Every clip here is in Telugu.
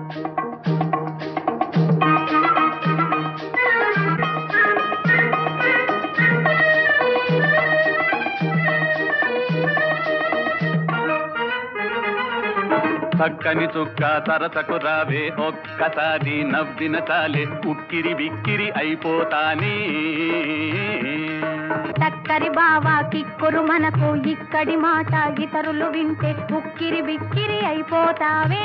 చక్కని చుక్క తరచకు రావే ఒక్కసారి నవ్విన చాలే ఉక్కిరి బిక్కిరి అయిపోతానే చక్కరి బావా కిక్కురు మనకు ఇక్కడి మాట ఇతరులు వింటే ఉక్కిరి బిక్కిరి అయిపోతావే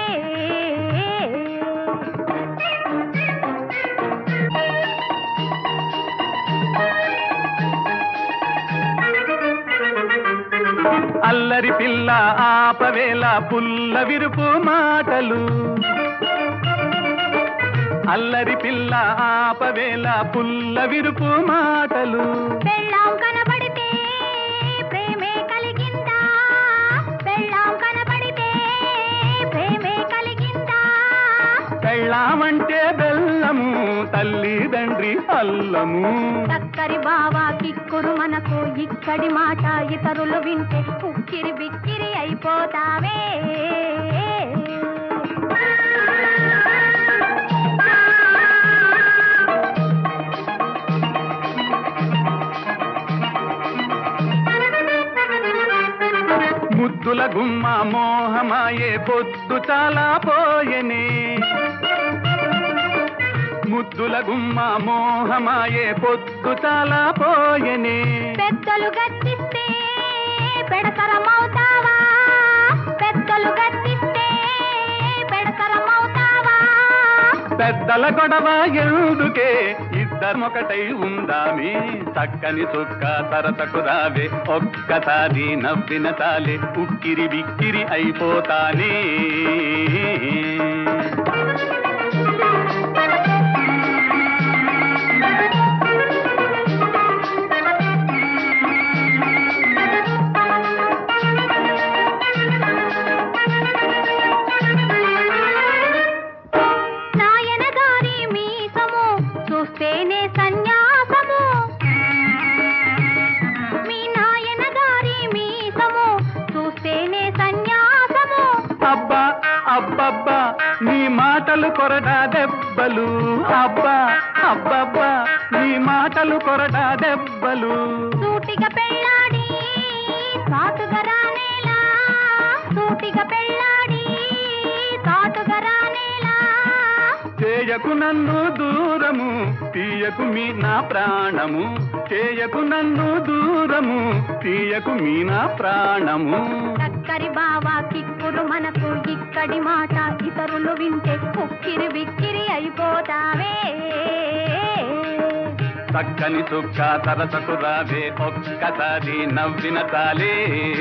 అల్లరి పిల్ల ఆపవేల పుల్ల విరుపు మాటలు అల్లరి పిల్ల ఆపవేల పుల్ల విరుపు మాటలు పెళ్ళాం కనబడితే ప్రేమే కలిగిందా పెళ్ళాం కనబడితే ప్రేమే కలిగిందా పెళ్ళామంటే బెల్లము తల్లిదండ్రి అల్లము చక్కరి బావా కిక్కురు మనకు ఇక్కడి మాట ఇతరులు వింటే ఉక్కిరి బిక్కిరి అయిపోతావే ముద్దుల గుమ్మ మోహమాయే పొద్దు చాలా పోయెనే ముద్దుల గుమ్మ మోహమాయే పొద్దు చాలా పోయెనే పెద్దలు గద్దిస్తే పెడతరమవుతావా పెద్దలు గద్దిస్తే పెడతరమవుతావా పెద్దల గొడవ ఎందుకే ఇద్దరమొకటై ఉందామి చక్కని చుక్క తరతకు రావే ఒక్కసారి నవ్విన చాలే ఉక్కిరి బిక్కిరి అయిపోతానే నాయన గారి మీసము చూస్తేనే సన్యాసము మీ నాయన గారి మీసము చూస్తేనే సన్యాసము అబ్బా అబ్బబ్బా నీ మాటలు కొరడా దెబ్బలు అబ్బా అబ్బబ్బా నీ మాటలు కొరడా దెబ్బలు సూటిగా పెళ్ళాడి సాటుగా రానేలా సూటిగా పెళ్ళాడి సాటుగా రానేలా చేయకు నన్ను దూరము తీయకు మీ నా ప్రాణము చేయకు నన్ను దూరము తీయకు మీ నా ప్రాణము చక్కరి బావా కిక్కురు మనకు ఇక్కడి మాట ఇతరులు వింటే ఉక్కిరి బిక్కిరి అయిపోతావే చక్కని చుక్క తరచకు రావే ఒక్కసారి నవ్విన చాలే